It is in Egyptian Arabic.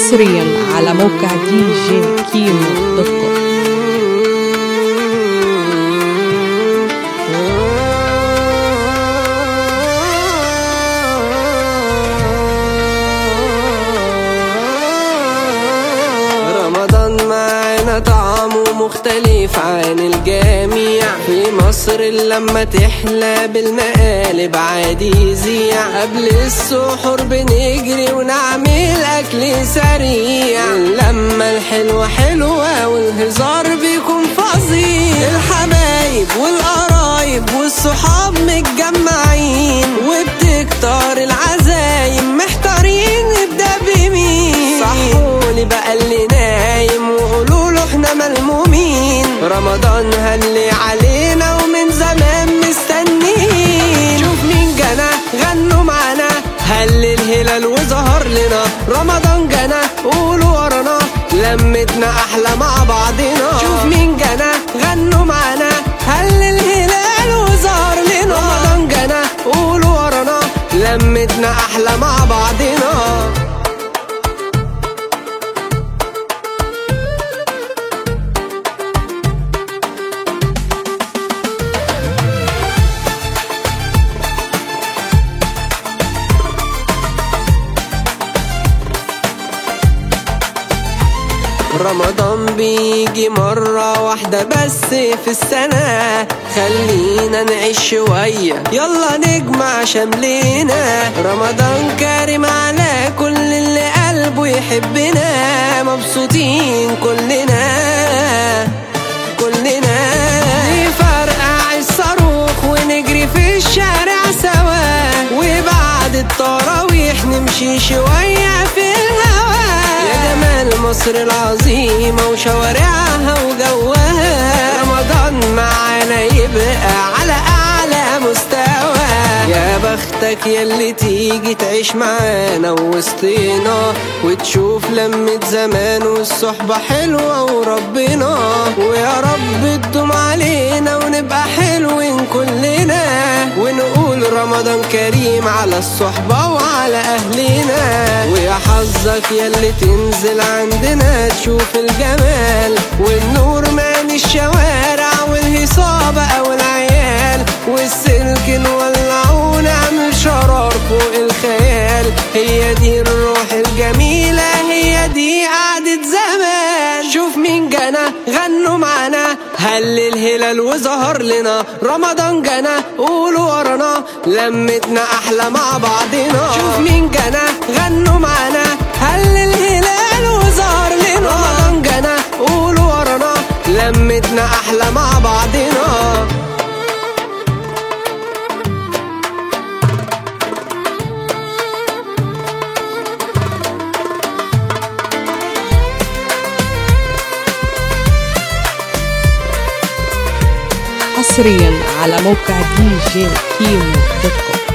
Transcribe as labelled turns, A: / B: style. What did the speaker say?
A: حصريا على موقع دي جي كيمو دوت كوم
B: رمضان معانا طعمه مختلف عن الجميع في مصر لما تحلى بالمقالب عادي يذيع قبل السحور بنجري ونعمل اكل سريع لما الحلوة حلوة والهزار بيكون فظيع الحبايب والقرايب والصحاب متجمعين وبتكتر العزايم محتارين نبدأ بمين صحولي بقى اللي نايم وقولوا له احنا ملمومين رمضان هلي علينا ومن زمان مستنيين شوف مين جانا غنوا معانا هل الهلال وظهر لنا رمضان جانا قولوا ورانا لمتنا احلى مع بعضنا شوف مين جانا غنوا معانا هل الهلال وظهر لنا رمضان جانا قولوا ورانا لمتنا احلى مع بعضنا رمضان بيجي مرة واحدة بس في السنة خلينا نعيش شوية يلا نجمع شملنا رمضان كريم على كل اللي قلبه يحبنا مبسوطين كلنا كلنا نفرقع الصاروخ ونجري في الشارع سوا وبعد التراويح نمشي شوية في الهوا يا جمال مصر العظيمة وشوارعها وجوها رمضان معانا يبقى على أعلى مستوى يا بختك يلي تيجي تعيش معانا وسطينا وتشوف لمة زمان والصحبة حلوة وربنا ويا رب تدوم علينا ونبقى حلوين كلنا ونقول رمضان كريم على الصحبة وعلى أهلنا ويا حظك يلي تنزل عندنا تشوف الجمال والنور مان الشوارع والهيصة بقى والعيال والسلك نولع ونعمل شرار فوق الخيال هي دي الروح الجميلة هي دي قعدة زمان شوف مين جانا غنوا معانا هل الهلال وظهر لنا رمضان جانا قولوا ورانا لمتنا احلى مع بعضنا شوف مين جانا غنوا معانا هل الهلال وظهر لنا رمضان جانا قولوا ورانا لمتنا احلى مع بعضنا
A: حصريا على موقع دي جي كيمو دوت كوم